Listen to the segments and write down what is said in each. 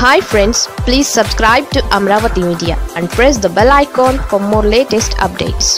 hi friends please subscribe to Amaravati media and press the bell icon for more latest updates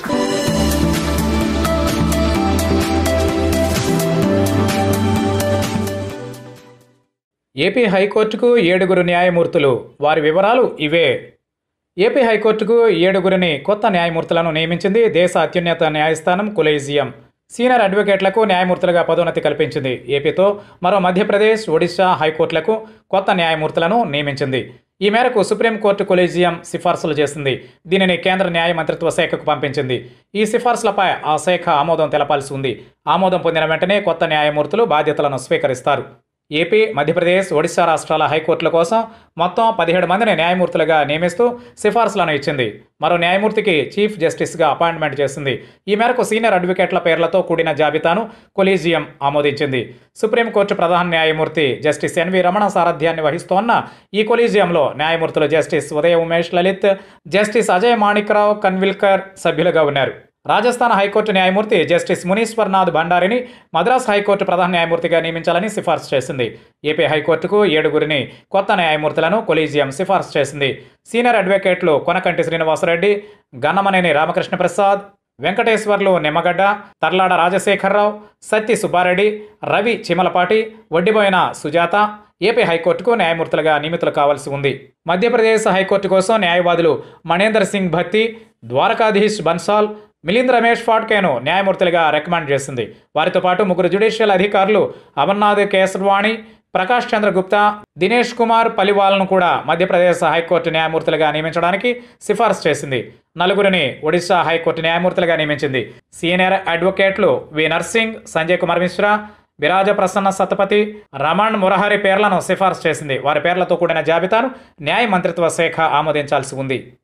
AP హైకోర్టుకు ఏడుగురు న్యాయమూర్తులు వారి వివరాలు ఇవే ఏపీ హైకోర్టుకు ఏడుగురిని కొత్త న్యాయమూర్తులను నియమించింది దేశ అత్యున్నత న్యాయస్థానం కొలేజియం సీనియర్ అడ్వకేట్లకు న్యాయమూర్తులుగా పదోన్నతి కల్పించింది ఏపీతో మరో మధ్యప్రదేశ్ ఒడిశా హైకోర్టులకు కొత్త న్యాయమూర్తులను నియమించింది ఈ మేరకు సుప్రీంకోర్టు కొలేజియం సిఫార్సులు చేసింది దీనిని కేంద్ర న్యాయ మంత్రిత్వ శాఖకు పంపించింది ఈ సిఫార్సులపై ఆ శాఖ ఆమోదం తెలపాల్సి ఉంది ఆమోదం పొందిన వెంటనే కొత్త న్యాయమూర్తులు బాధ్యతలను స్వీకరిస్తారు ఏపీ మధ్యప్రదేశ్ ఒడిశా రాష్ట్రాల హైకోర్టుల కోసం మొత్తం పదిహేడు మందిని న్యాయమూర్తులుగా నియమిస్తూ సిఫార్సులను ఇచ్చింది మరో న్యాయమూర్తికి చీఫ్ జస్టిస్గా అపాయింట్మెంట్ చేసింది ఈ మేరకు సీనియర్ అడ్వకేట్ల పేర్లతో కూడిన జాబితాను కొలీజియం ఆమోదించింది సుప్రీంకోర్టు ప్రధాన న్యాయమూర్తి జస్టిస్ ఎన్వి రమణ సారథ్యాన్ని వహిస్తోన్న ఈ కొలీజియంలో న్యాయమూర్తులు జస్టిస్ ఉదయ ఉమేష్ లలిత్ జస్టిస్ అజయ్ మాణిక్రావు కన్విల్కర్ సభ్యులుగా ఉన్నారు రాజస్థాన్ హైకోర్టు న్యాయమూర్తి జస్టిస్ మునీశ్వర్నాథ్ భండారిని మద్రాస్ హైకోర్టు ప్రధాన న్యాయమూర్తిగా నియమించాలని సిఫార్సు చేసింది ఏపీ హైకోర్టుకు ఏడుగురిని కొత్త న్యాయమూర్తులను కొలీజియం సిఫార్సు చేసింది సీనియర్ అడ్వకేట్లు కొనకంటి శ్రీనివాసరెడ్డి గన్నమనేని రామకృష్ణ ప్రసాద్ వెంకటేశ్వర్లు నిమ్మగడ్డ తర్లాడ రాజశేఖరరావు సత్తి సుబ్బారెడ్డి రవి చిమలపాటి వడ్డిపోయిన సుజాత ఏపీ హైకోర్టుకు న్యాయమూర్తులుగా నియమితులు కావాల్సి ఉంది మధ్యప్రదేశ్ హైకోర్టు కోసం న్యాయవాదులు మణేందర్ సింగ్ భత్తి ద్వారకాధీష్ బన్సాల్ మిలింద్ రమేష్ ఫాట్కేను న్యాయమూర్తులుగా రికమెండ్ చేసింది వారితో పాటు ముగ్గురు జ్యుడిషియల్ అధికారులు అమర్నాథ్ కేసర్వాణి ప్రకాష్ చంద్ర గుప్తా దినేష్ కుమార్ పలివాల్ను కూడా మధ్యప్రదేశ్ హైకోర్టు న్యాయమూర్తులుగా నియమించడానికి సిఫార్సు చేసింది నలుగురిని ఒడిశా హైకోర్టు న్యాయమూర్తులుగా నియమించింది సీనియర్ అడ్వకేట్లు వి నర్సింగ్ సంజయ్ కుమార్ మిశ్రా విరాజ ప్రసన్న సతపతి రమణ్ మురహరి పేర్లను సిఫార్సు చేసింది వారి పేర్లతో కూడిన జాబితాను న్యాయ మంత్రిత్వ శాఖ ఆమోదించాల్సి ఉంది